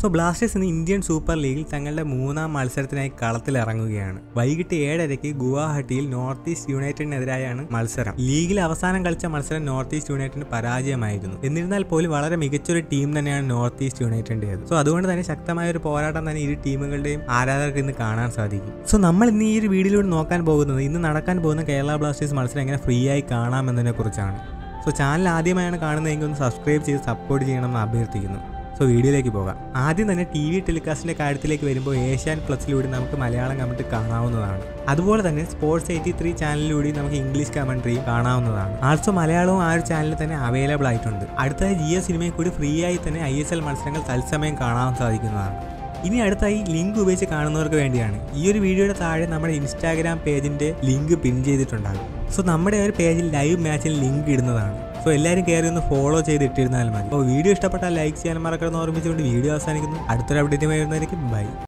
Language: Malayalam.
സോ ബ്ലാസ്റ്റേഴ്സ് ഇന്ന് ഇന്ത്യൻ സൂപ്പർ ലീഗിൽ തങ്ങളുടെ മൂന്നാം മത്സരത്തിനായി കളത്തിലിറങ്ങുകയാണ് വൈകിട്ട് ഏഴരയ്ക്ക് ഗുവാഹട്ടിയിൽ നോർത്ത് ഈസ്റ്റ് യുണൈറ്റഡിനെതിരായാണ് മത്സരം ലീഗിൽ അവസാനം കളിച്ച മത്സരം നോർത്ത് ഈസ്റ്റ് യുണൈറ്റഡിന് പരാജയമായിരുന്നു എന്നിരുന്നാൽ പോലും വളരെ മികച്ചൊരു ടീം തന്നെയാണ് നോർത്ത് ഈസ്റ്റ് യുണൈറ്റഡിൻ്റെത് സോ അതുകൊണ്ട് തന്നെ ശക്തമായ ഒരു പോരാട്ടം തന്നെ ഇരു ടീമുകളുടെയും ആരാധകർക്ക് ഇന്ന് കാണാൻ സാധിക്കും സോ നമ്മൾ ഇന്ന് ഈ ഒരു വീഡിയോയിലൂടെ നോക്കാൻ പോകുന്നത് ഇന്ന് നടക്കാൻ പോകുന്ന കേരള ബ്ലാസ്റ്റേഴ്സ് മത്സരം എങ്ങനെ ഫ്രീ ആയി കാണാമെന്നതിനെ കുറിച്ചാണ് സോ ചാനൽ ആദ്യമായാണ് കാണുന്നതെങ്കിൽ ഒന്ന് സബ്സ്ക്രൈബ് ചെയ്ത് സപ്പോർട്ട് ചെയ്യണമെന്ന് അഭ്യർത്ഥിക്കുന്നു സോ വീഡിയോയിലേക്ക് പോകാം ആദ്യം തന്നെ ടി വി ടെലികാസ്റ്റിന്റെ കാര്യത്തിലേക്ക് വരുമ്പോൾ ഏഷ്യാൻ പ്ലസിലൂടെ നമുക്ക് മലയാളം കമന്റ് കാണാവുന്നതാണ് അതുപോലെ തന്നെ സ്പോർട്സ് എയ്റ്റി ത്രീ ചാനലിലൂടെ നമുക്ക് ഇംഗ്ലീഷ് കമന്ററിയും കാണാവുന്നതാണ് ആൾസോ മലയാളവും ആ ഒരു ചാനലിൽ തന്നെ അവൈലബിൾ ആയിട്ടുണ്ട് അടുത്തതായി ജിയോ സിനിമയിൽ കൂടി ഫ്രീ ആയി തന്നെ ഐ എസ് എൽ മത്സരങ്ങൾ തത്സമയം കാണാൻ സാധിക്കുന്നതാണ് ഇനി അടുത്തായി ലിങ്ക് ഉപയോഗിച്ച് കാണുന്നവർക്ക് വേണ്ടിയാണ് ഈ ഒരു വീഡിയോയുടെ താഴെ നമ്മുടെ ഇൻസ്റ്റാഗ്രാം പേജിന്റെ ലിങ്ക് പിൻ ചെയ്തിട്ടുണ്ടാകും സോ നമ്മുടെ ഒരു പേജിൽ ലൈവ് മാച്ചിൽ ലിങ്ക് ഇടുന്നതാണ് സോ എല്ലാവരും കയറി ഒന്ന് ഫോളോ ചെയ്ത് ഇട്ടിരുന്നാൽ മതി അപ്പോൾ വീഡിയോ ഇഷ്ടപ്പെട്ടാൽ ലൈക്ക് ചെയ്യാൻ മറക്കണമെന്ന് ഓർമ്മിച്ചുകൊണ്ട് വീഡിയോ അവസാനിക്കുന്നു അടുത്തൊരു അപ്ഡേറ്റ് വരുന്നതായിരിക്കും ബൈ